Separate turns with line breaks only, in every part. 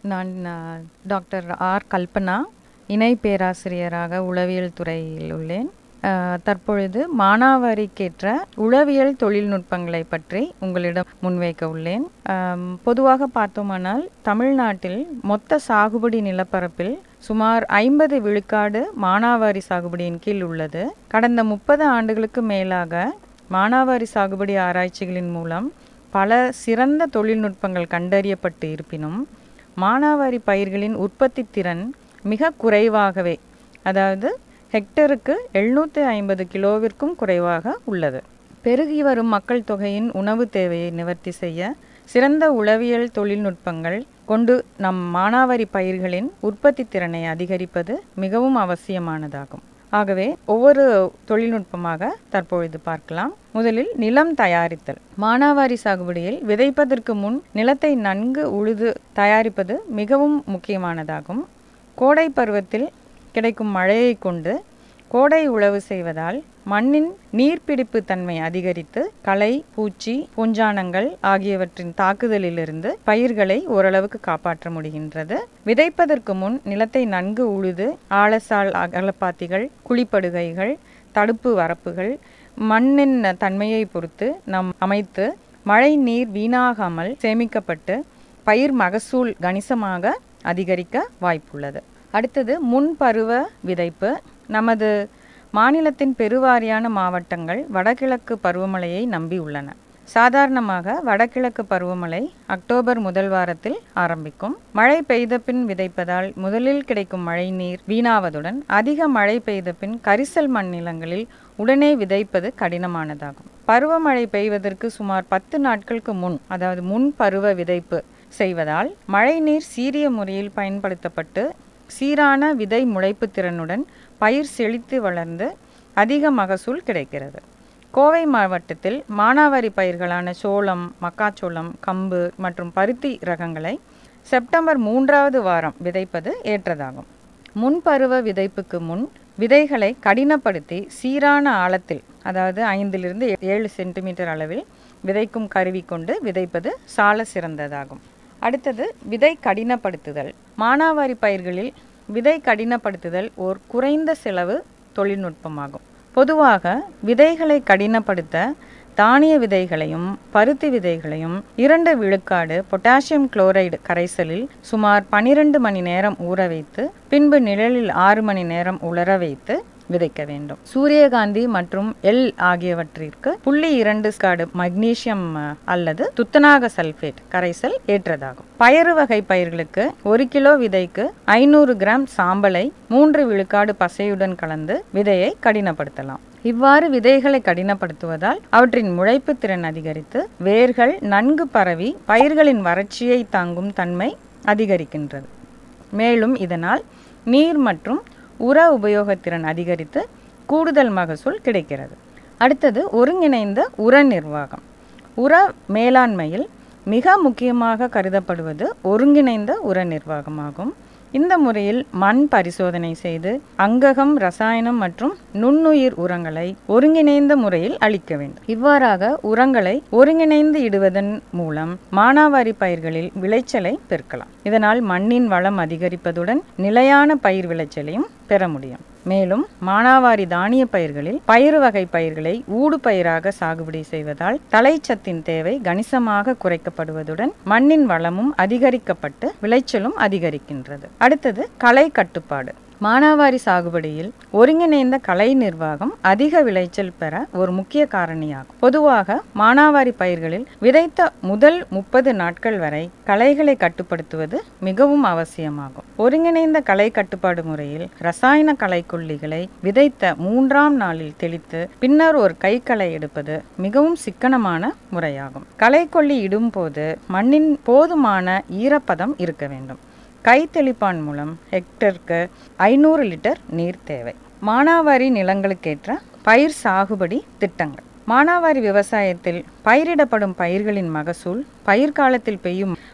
நான் அ, doctor R Kalpana இணை பேராசிரியராக உளவியல் துறையில் உள்ளேன் அ, தற்பொழுது மானாவாரிக்கேற்ற உளவியல் தொழில்நுட்பங்களை பற்றி உங்களிடம் முன்வைக்க உள்ளேன் அம், பொதுவாக பார்த்தோமானால் தமிழ்நாட்டில் மொத்த சாகுபடி நிலப்பரப்பில் சுமார் ஐம்பது விழுக்காடு மானாவாரி சாகுபடியின் கீழ் உள்ளது கடந்த முப்பது ஆண்டுகளுக்கு மேலாக மானாவாரி சாகுபடி ஆராய்ச்சிகளின் மூலம் பல சிறந்த தொழில்நுட்பங்கள் கண்டறியப்பட்டு இருப்பினும் மானாவாரி பயிர்களின் உற்பத்தி திறன் மிக குறைவாகவே அதாவது ஹெக்டருக்கு எழுநூற்றி ஐம்பது கிலோவிற்கும் குறைவாக உள்ளது பெருகி வரும் மக்கள் தொகையின் உணவு தேவையை நிவர்த்தி செய்ய சிறந்த உளவியல் தொழில்நுட்பங்கள் கொண்டு நம் மானாவாரி பயிர்களின் உற்பத்தி திறனை அதிகரிப்பது மிகவும் அவசியமானதாகும் ஆகவே ஒவ்வொரு தொழில்நுட்பமாக தற்பொழுது பார்க்கலாம் முதலில் நிலம் தயாரித்தல் மானாவாரி சாகுபடியில் விதைப்பதற்கு முன் நிலத்தை நன்கு உழுது தயாரிப்பது மிகவும் முக்கியமானதாகும் கோடை பருவத்தில் கிடைக்கும் மழையை கொண்டு கோடை உழவு செய்வதால் மண்ணின் நீர்பிடிப்பு தன்மை அதிகரித்து களை பூச்சி பூஞ்சானங்கள் ஆகியவற்றின் தாக்குதலிலிருந்து பயிர்களை ஓரளவுக்கு காப்பாற்ற முடிகின்றது விதைப்பதற்கு முன் நிலத்தை நன்கு உழுது ஆழசால் அகலப்பாத்திகள் குழிப்படுகைகள் தடுப்பு வரப்புகள் மண்ணின் தன்மையை பொறுத்து நாம் அமைத்து மழை நீர் வீணாகாமல் சேமிக்கப்பட்டு பயிர் மகசூல் கணிசமாக அதிகரிக்க வாய்ப்புள்ளது அடுத்தது முன்பருவ விதைப்பு நமது மாநிலத்தின் பெருவாரியான மாவட்டங்கள் வடகிழக்கு பருவமழையை நம்பி உள்ளன சாதாரணமாக வடகிழக்கு பருவமழை அக்டோபர் முதல் வாரத்தில் ஆரம்பிக்கும் மழை பெய்த பின் விதைப்பதால் முதலில் கிடைக்கும் மழை நீர் வீணாவதுடன் அதிக மழை பெய்த பின் கரிசல் மண் நிலங்களில் உடனே விதைப்பது கடினமானதாகும் பருவமழை பெய்வதற்கு சுமார் பத்து நாட்களுக்கு முன் அதாவது முன் பருவ விதைப்பு செய்வதால் மழைநீர் சீரிய முறையில் பயன்படுத்தப்பட்டு சீரான விதை முளைப்பு திறனுடன் பயிர் செழித்து வளர்ந்து அதிக மகசூல் கிடைக்கிறது கோவை மாவட்டத்தில் மானாவாரி பயிர்களான சோளம் மக்காச்சோளம் கம்பு மற்றும் பருத்தி ரகங்களை செப்டம்பர் மூன்றாவது வாரம் விதைப்பது ஏற்றதாகும் முன்பருவ விதைப்புக்கு முன் விதைகளை கடினப்படுத்தி சீரான ஆழத்தில் அதாவது ஐந்திலிருந்து ஏழு சென்டிமீட்டர் அளவில் விதைக்கும் கருவி கொண்டு விதைப்பது சால சிறந்ததாகும் அடுத்தது விதை கடினப்படுத்துதல் மானாவாரி பயிர்களில் விதை கடினப்படுத்துதல் ஓர் குறைந்த செலவு தொழில்நுட்பமாகும் பொதுவாக விதைகளை கடினப்படுத்த தானிய விதைகளையும் பருத்தி விதைகளையும் இரண்டு விழுக்காடு பொட்டாசியம் குளோரைடு கரைசலில் சுமார் பனிரெண்டு மணி நேரம் ஊற வைத்து பின்பு நிழலில் ஆறு மணி நேரம் உலர வைத்து விதைக்க வேண்டும் சூரியகாந்தி மற்றும் எல் ஆகியவற்றிற்கு புள்ளி இரண்டு ஸ்காடு மக்னீசியம் அஹ், அல்லது துத்தநாக சல்பேட் கரைசல் ஏற்றதாகும் பயறு வகை பயிர்களுக்கு ஒரு கிலோ விதைக்கு ஐநூறு கிராம் சாம்பலை மூன்று விழுக்காடு பசையுடன் கலந்து விதையை கடினப்படுத்தலாம் இவ்வாறு விதைகளை கடினப்படுத்துவதால் அவற்றின் முளைப்பு திறன் அதிகரித்து வேர்கள் நன்கு பரவி பயிர்களின் வறட்சியை தாங்கும் தன்மை அதிகரிக்கின்றது மேலும் இதனால் நீர் மற்றும் உர உபயோகத்திறன் அதிகரித்து கூடுதல் மகசூல் கிடைக்கிறது அடுத்தது ஒருங்கிணைந்த உர நிர்வாகம் உர மேலாண்மையில் மிக முக்கியமாக கருதப்படுவது ஒருங்கிணைந்த உர நிர்வாகமாகும் இந்த முறையில் மண் பரிசோதனை செய்து அங்ககம் ரசாயனம் மற்றும் நுண்ணுயிர் உரங்களை ஒருங்கிணைந்த முறையில் அளிக்க வேண்டும் இவ்வாறாக உரங்களை ஒருங்கிணைந்து இடுவதன் மூலம் மானாவாரி பயிர்களில் விளைச்சலை பெருக்கலாம் இதனால் மண்ணின் வளம் அதிகரிப்பதுடன் நிலையான பயிர் விளைச்சலையும் பெற முடியும் மேலும் மானாவாரி தானிய பயிர்களில் பயிறு வகை பயிர்களை ஊடு பயிராக சாகுபடி செய்வதால் தலைச்சத்தின் தேவை கணிசமாக குறைக்கப்படுவதுடன் மண்ணின் வளமும் அதிகரிக்கப்பட்டு விளைச்சலும் அதிகரிக்கின்றது அடுத்தது களை கட்டுப்பாடு மானாவாரி சாகுபடியில் ஒருங்கிணைந்த கலை நிர்வாகம் அதிக விளைச்சல் பெற ஒரு முக்கிய காரணியாகும் பொதுவாக மானாவாரி பயிர்களில் விதைத்த முதல் முப்பது நாட்கள் வரை களைகளை கட்டுப்படுத்துவது மிகவும் அவசியமாகும் ஒருங்கிணைந்த களை கட்டுப்பாடு முறையில் ரசாயன களைக்கொல்லிகளை விதைத்த மூன்றாம் நாளில் தெளித்து பின்னர் ஒரு கைக்களை எடுப்பது மிகவும் சிக்கனமான முறையாகும் களைக்கொல்லி இடும்போது மண்ணின் போதுமான ஈரப்பதம் இருக்க வேண்டும் கை தெளிப்பான் மூலம் ஹெக்டருக்கு ஐநூறு லிட்டர் நீர் தேவை மானாவாரி நிலங்களுக்கேற்ற பயிர் சாகுபடி திட்டங்கள் மானாவாரி விவசாயத்தில் பயிரிடப்படும் பயிர்களின் மகசூல் பயிர் காலத்தில் பெய்யும்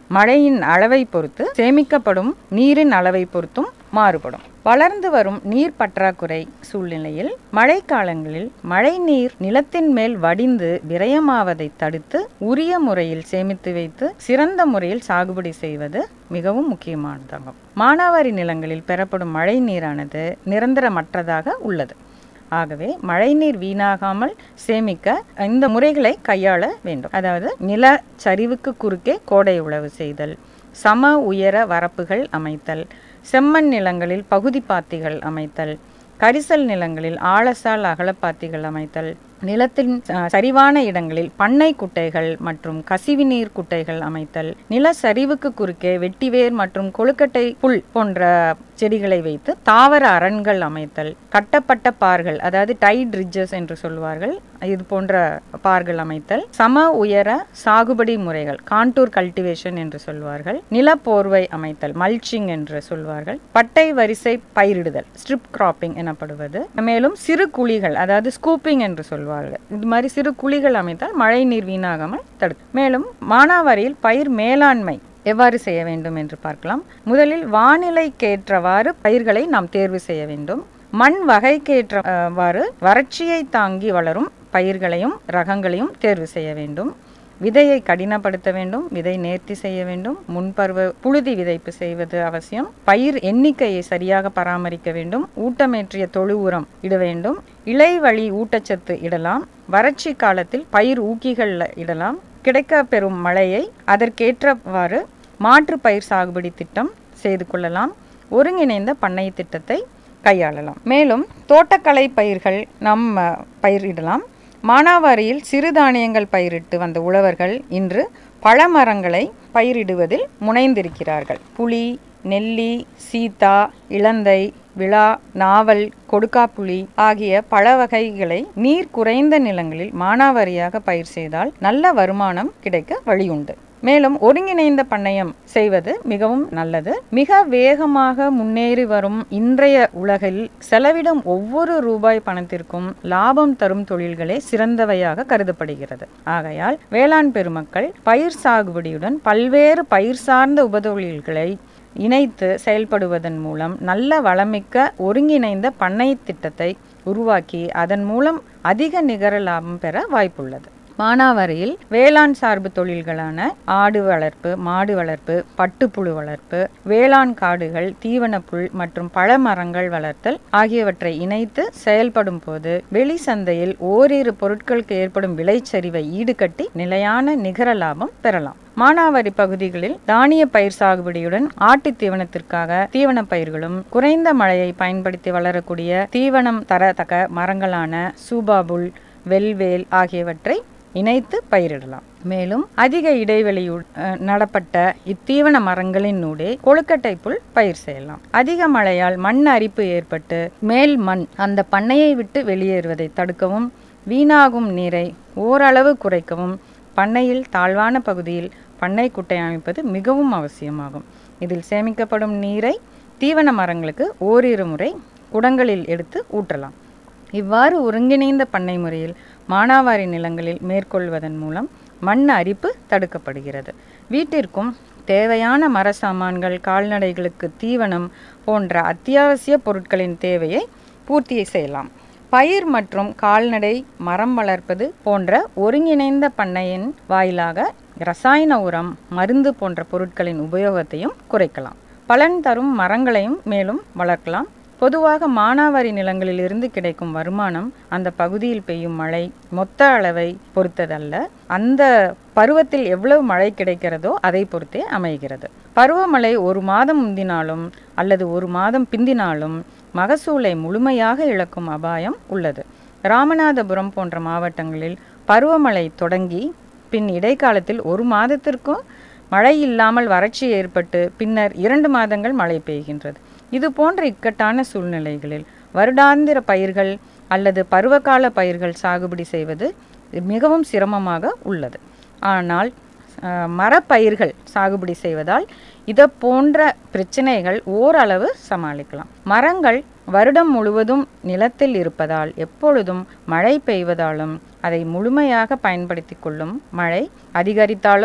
மழையின் அளவை பொறுத்து சேமிக்கப்படும் நீரின் அளவை பொறுத்தும் மாறுபடும் வளர்ந்து வரும் நீர் பற்றாக்குறை சூழ்நிலையில் மழைக்காலங்களில் மழை நீர் நிலத்தின் மேல் வடிந்து விரயமாவதை தடுத்து உரிய முறையில் சேமித்து வைத்து சிறந்த முறையில் சாகுபடி செய்வது மிகவும் முக்கியமானதாகும் மானாவாரி நிலங்களில் பெறப்படும் மழை நீரானது நிரந்தரமற்றதாக உள்ளது ஆகவே மழைநீர் வீணாகாமல் சேமிக்க இந்த முறைகளை கையாள வேண்டும் அதாவது நில சரிவுக்கு குறுக்கே கோடை உழவு செய்தல் சம உயர வரப்புகள் அமைத்தல் செம்மண் நிலங்களில் பகுதி பாத்திகள் அமைத்தல் கரிசல் நிலங்களில் ஆழசால் அகலப்பாத்திகள் அமைத்தல் நிலத்தின் சரிவான இடங்களில் பண்ணை குட்டைகள் மற்றும் கசிவுநீர் குட்டைகள் அமைத்தல் நில சரிவுக்கு குறுக்கே வெட்டிவேர் மற்றும் கொழுக்கட்டை புல் போன்ற செடிகளை வைத்து தாவர அரண்கள் அமைத்தல் கட்டப்பட்ட பார்கள் அதாவது டைட் ரிட்ஜஸ் என்று சொல்வார்கள் இது போன்ற பார்கள் அமைத்தல் சம உயர சாகுபடி முறைகள் காண்டூர் கல்டிவேஷன் என்று சொல்வார்கள் நிலப்போர்வை அமைத்தல் மல்ச்சிங் என்று சொல்வார்கள் பட்டை வரிசை பயிரிடுதல் ஸ்ட்ரிப் கிராப்பிங் எனப்படுவது மேலும் சிறு குழிகள் அதாவது ஸ்கூப்பிங் என்று சொல்வார்கள் இது மாதிரி சிறு குழிகள் அமைத்தால் மழை நீர் வீணாகாமல் தடுக்கும் மேலும் மானாவாரியில் பயிர் மேலாண்மை எவ்வாறு செய்ய வேண்டும் என்று பார்க்கலாம் முதலில் வானிலைக்கேற்றவாறு பயிர்களை நாம் தேர்வு செய்ய வேண்டும் மண் வகைக்கேற்றவாறு வறட்சியை தாங்கி வளரும் பயிர்களையும் ரகங்களையும் தேர்வு செய்ய வேண்டும் விதையை கடினப்படுத்த வேண்டும் விதை நேர்த்தி செய்ய வேண்டும் முன்பருவ புழுதி விதைப்பு செய்வது அவசியம் பயிர் எண்ணிக்கையை சரியாக பராமரிக்க வேண்டும் ஊட்டமேற்றிய தொழு உரம் இட வேண்டும் இலை வழி ஊட்டச்சத்து இடலாம் வறட்சி காலத்தில் பயிர் ஊக்கிகள் இடலாம் கிடைக்க பெறும் மழையை அதற்கேற்றவாறு மாற்று பயிர் சாகுபடி திட்டம் செய்து கொள்ளலாம் ஒருங்கிணைந்த பண்ணை திட்டத்தை கையாளலாம் மேலும் தோட்டக்கலை பயிர்கள் நம்ம பயிரிடலாம் மானாவாரியில் சிறுதானியங்கள் பயிரிட்டு வந்த உழவர்கள் இன்று பழமரங்களை பயிரிடுவதில் முனைந்திருக்கிறார்கள் புளி நெல்லி சீதா இளந்தை விழா நாவல் கொடுக்காப்புளி ஆகிய பழ வகைகளை நீர் குறைந்த நிலங்களில் மானாவாரியாக பயிர் செய்தால் நல்ல வருமானம் கிடைக்க வழியுண்டு மேலும் ஒருங்கிணைந்த பண்ணையம் செய்வது மிகவும் நல்லது மிக வேகமாக முன்னேறி வரும் இன்றைய உலகில் செலவிடும் ஒவ்வொரு ரூபாய் பணத்திற்கும் லாபம் தரும் தொழில்களே சிறந்தவையாக கருதப்படுகிறது ஆகையால் வேளாண் பெருமக்கள் பயிர் சாகுபடியுடன் பல்வேறு பயிர் சார்ந்த உபதொழில்களை இணைத்து செயல்படுவதன் மூலம் நல்ல வளமிக்க ஒருங்கிணைந்த பண்ணை திட்டத்தை உருவாக்கி அதன் மூலம் அதிக நிகர லாபம் பெற வாய்ப்புள்ளது மானாவாரியில் வேளாண் சார்பு தொழில்களான ஆடு வளர்ப்பு மாடு வளர்ப்பு பட்டுப்புழு வளர்ப்பு வேளாண் காடுகள் தீவனப்புல் மற்றும் பழமரங்கள் வளர்த்தல் ஆகியவற்றை இணைத்து செயல்படும் போது வெளி சந்தையில் ஓரிரு பொருட்களுக்கு ஏற்படும் விளைச்சரிவை ஈடுகட்டி நிலையான நிகர லாபம் பெறலாம் மானாவாரி பகுதிகளில் தானிய பயிர் சாகுபடியுடன் ஆட்டு தீவனத்திற்காக தீவன பயிர்களும் குறைந்த மழையை பயன்படுத்தி வளரக்கூடிய தீவனம் தரத்தக்க மரங்களான சூபாபுல் வெல்வேல் ஆகியவற்றை இணைத்து பயிரிடலாம் மேலும் அதிக இடைவெளியுள் நடப்பட்ட இத்தீவன மரங்களினூடே கொழுக்கட்டை புல் பயிர் செய்யலாம் அதிக மழையால் மண் அரிப்பு ஏற்பட்டு மேல் மண் அந்த பண்ணையை விட்டு வெளியேறுவதை தடுக்கவும் வீணாகும் நீரை ஓரளவு குறைக்கவும் பண்ணையில் தாழ்வான பகுதியில் பண்ணை குட்டை அமைப்பது மிகவும் அவசியமாகும் இதில் சேமிக்கப்படும் நீரை தீவன மரங்களுக்கு ஓரிரு முறை குடங்களில் எடுத்து ஊற்றலாம் இவ்வாறு ஒருங்கிணைந்த பண்ணை முறையில் மானாவாரி நிலங்களில் மேற்கொள்வதன் மூலம் மண் அரிப்பு தடுக்கப்படுகிறது வீட்டிற்கும் தேவையான மர சாமான்கள் கால்நடைகளுக்கு தீவனம் போன்ற அத்தியாவசிய பொருட்களின் தேவையை பூர்த்தி செய்யலாம் பயிர் மற்றும் கால்நடை மரம் வளர்ப்பது போன்ற ஒருங்கிணைந்த பண்ணையின் வாயிலாக ரசாயன உரம் மருந்து போன்ற பொருட்களின் உபயோகத்தையும் குறைக்கலாம் பலன் தரும் மரங்களையும் மேலும் வளர்க்கலாம் பொதுவாக மானாவாரி நிலங்களில் இருந்து கிடைக்கும் வருமானம் அந்த பகுதியில் பெய்யும் மழை மொத்த அளவை பொறுத்ததல்ல அந்த பருவத்தில் எவ்வளவு மழை கிடைக்கிறதோ அதை பொறுத்தே அமைகிறது பருவமழை ஒரு மாதம் முந்தினாலும் அல்லது ஒரு மாதம் பிந்தினாலும் மகசூலை முழுமையாக இழக்கும் அபாயம் உள்ளது ராமநாதபுரம் போன்ற மாவட்டங்களில் பருவமழை தொடங்கி பின் இடைக்காலத்தில் ஒரு மாதத்திற்கும் மழை இல்லாமல் வறட்சி ஏற்பட்டு பின்னர் இரண்டு மாதங்கள் மழை பெய்கின்றது இது போன்ற இக்கட்டான சூழ்நிலைகளில் வருடாந்திர பயிர்கள் அல்லது பருவகால பயிர்கள் சாகுபடி செய்வது மிகவும் சிரமமாக உள்ளது ஆனால் மரப்பயிர்கள் சாகுபடி செய்வதால் இதை போன்ற பிரச்சனைகள் ஓரளவு சமாளிக்கலாம் மரங்கள் வருடம் முழுவதும் நிலத்தில் இருப்பதால் எப்பொழுதும் மழை பெய்வதாலும் அதை முழுமையாக பயன்படுத்தி கொள்ளும் மழை அதிகரித்தாலோ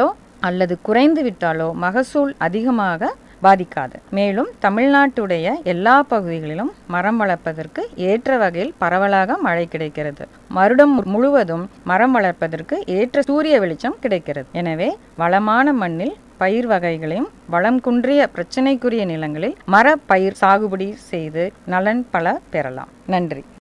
அல்லது குறைந்து விட்டாலோ மகசூல் அதிகமாக பாதிக்காது மேலும் தமிழ்நாட்டுடைய எல்லா பகுதிகளிலும் மரம் வளர்ப்பதற்கு ஏற்ற வகையில் பரவலாக மழை கிடைக்கிறது வருடம் முழுவதும் மரம் வளர்ப்பதற்கு ஏற்ற சூரிய வெளிச்சம் கிடைக்கிறது எனவே வளமான மண்ணில் பயிர் வகைகளையும் வளம் குன்றிய பிரச்சனைக்குரிய நிலங்களில் மர பயிர் சாகுபடி செய்து நலன் பல பெறலாம் நன்றி